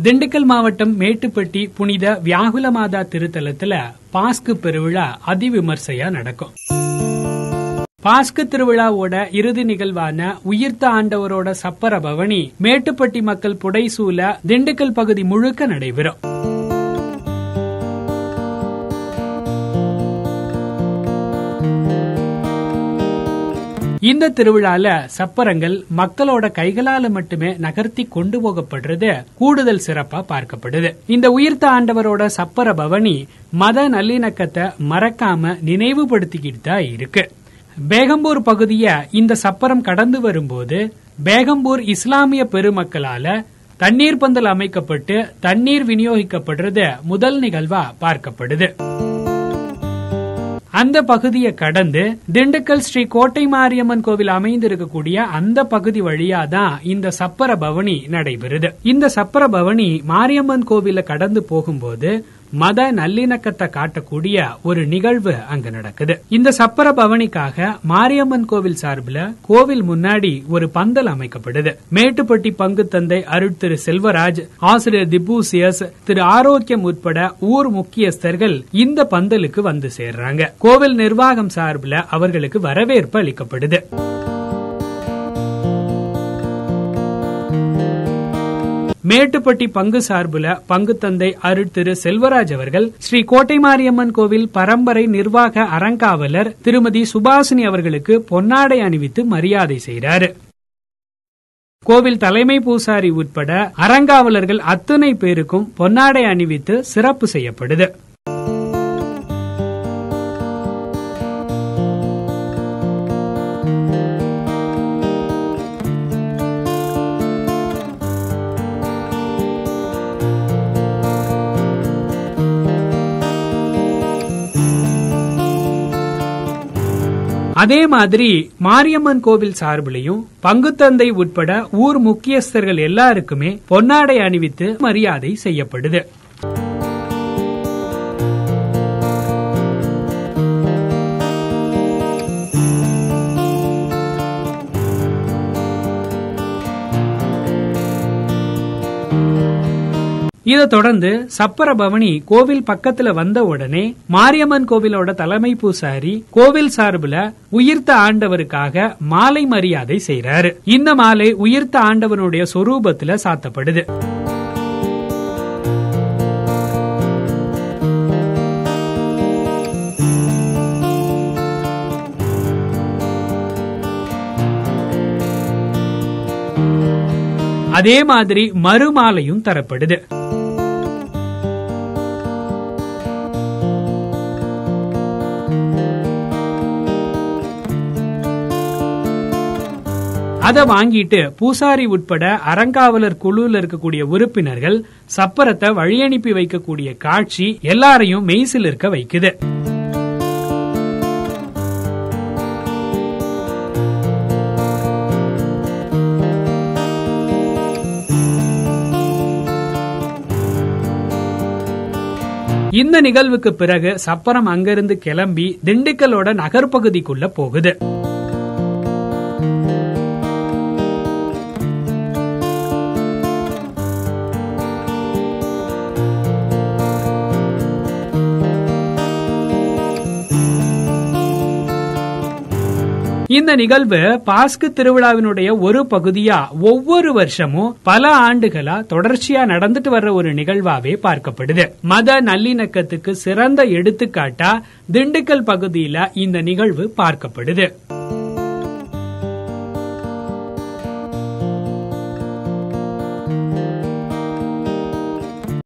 திண்டுக்கல் மாவட்டம் மேட்டுப்பட்டி புனித வியாகுல மாதா திருத்தலத்துல பாஸ்கு பெருவிழா அதிவிமர்சையா நடக்கும் பாஸ்கு திருவிழாவோட இறுதி நிகழ்வான உயிர்த்த ஆண்டவரோட சப்பர பவனி மேட்டுப்பட்டி மக்கள் புடைசூல திண்டுக்கல் பகுதி முழுக்க நடைபெறும் இந்த திருவிழால சப்பரங்கள் மக்களோட கைகளால மட்டுமே நகர்த்தி கொண்டு போகப்படுறது கூடுதல் சிறப்பா பார்க்கப்படுது இந்த உயிர்த்த ஆண்டவரோட சப்பர பவனி மத நல்லிணக்கத்தை மறக்காம நினைவுபடுத்திக்கிட்டு தான் இருக்கு பேகம்பூர் பகுதிய இந்த சப்பரம் கடந்து வரும்போது பேகம்பூர் இஸ்லாமிய பெருமக்களால தண்ணீர் பந்தல் அமைக்கப்பட்டு தண்ணீர் விநியோகிக்கப்படுறது முதல் நிகழ்வா பார்க்கப்படுது அந்த பகுதியை கடந்து திண்டுக்கல் ஸ்ரீ கோட்டை மாரியம்மன் கோவில் அமைந்திருக்கக்கூடிய அந்த பகுதி வழியா தான் இந்த சப்பர பவனி நடைபெறுது இந்த சப்பர பவனி மாரியம்மன் கோவில கடந்து போகும்போது மத நல்லிணக்கத்தை காட்டக்கூடிய ஒரு நிகழ்வு அங்க நடக்குது இந்த சப்பர பவனிக்காக மாரியம்மன் கோவில் சார்பில் கோவில் முன்னாடி ஒரு பந்தல் அமைக்கப்படுது மேட்டுப்பட்டி பங்கு தந்தை அருட் திரு செல்வராஜ் ஆசிரியர் திபூசியஸ் திரு ஆரோக்கியம் உட்பட ஊர் முக்கியஸ்தர்கள் இந்த பந்தலுக்கு வந்து சேர்றாங்க கோவில் நிர்வாகம் சார்பில் அவர்களுக்கு வரவேற்பு அளிக்கப்படுது மேட்டுப்பட்டி பங்கு சார்புல பங்கு தந்தை அருட் திரு செல்வராஜ் அவர்கள் ஸ்ரீ கோட்டை மாரியம்மன் கோவில் பரம்பரை நிர்வாக அறங்காவலர் திருமதி சுபாசினி அவர்களுக்கு பொன்னாடை அணிவித்து மரியாதை செய்கிறார் கோவில் தலைமை பூசாரி உட்பட அறங்காவலர்கள் அத்தனை பேருக்கும் பொன்னாடை அணிவித்து சிறப்பு செய்யப்படுது அதே மாதிரி மாரியம்மன் கோவில் சார்பிலையும் பங்குத்தந்தை உட்பட ஊர் முக்கியஸ்தர்கள் எல்லாருக்குமே பொன்னாடை அணிவித்து மரியாதை செய்யப்படுது இதை தொடர்ந்து சப்பர பவனி கோவில் பக்கத்துல வந்த உடனே மாரியம்மன் கோவிலோட தலைமை பூசாரி கோவில் சார்புல உயிர்த்த ஆண்டவருக்காக மாலை மரியாதை செய்யறாரு இந்த மாலை உயிர்த்த ஆண்டவனுடைய சொரூபத்துல சாத்தப்படுது அதே மாதிரி மறுமாலையும் தரப்படுது அதை வாங்கிட்டு பூசாரி உட்பட அறங்காவலர் குழுவில் இருக்கக்கூடிய உறுப்பினர்கள் சப்பரத்தை வழியனுப்பி வைக்கக்கூடிய காட்சி எல்லாரையும் மெய்சில் இருக்க வைக்குது இந்த நிகழ்வுக்கு பிறகு சப்பரம் அங்கிருந்து கிளம்பி திண்டுக்கலோட நகர்பகுதிக்குள்ள போகுது இந்த நிகழ்வு பாஸ்கு திருவிழாவினுடைய ஒரு பகுதியா ஒவ்வொரு வருஷமும் பல ஆண்டுகளா தொடர்ச்சியா நடந்துட்டு வர்ற ஒரு நிகழ்வாவே பார்க்கப்படுது மத நல்லிணக்கத்துக்கு சிறந்த எடுத்துக்காட்டா திண்டுக்கல் பகுதியில இந்த நிகழ்வு பார்க்கப்படுது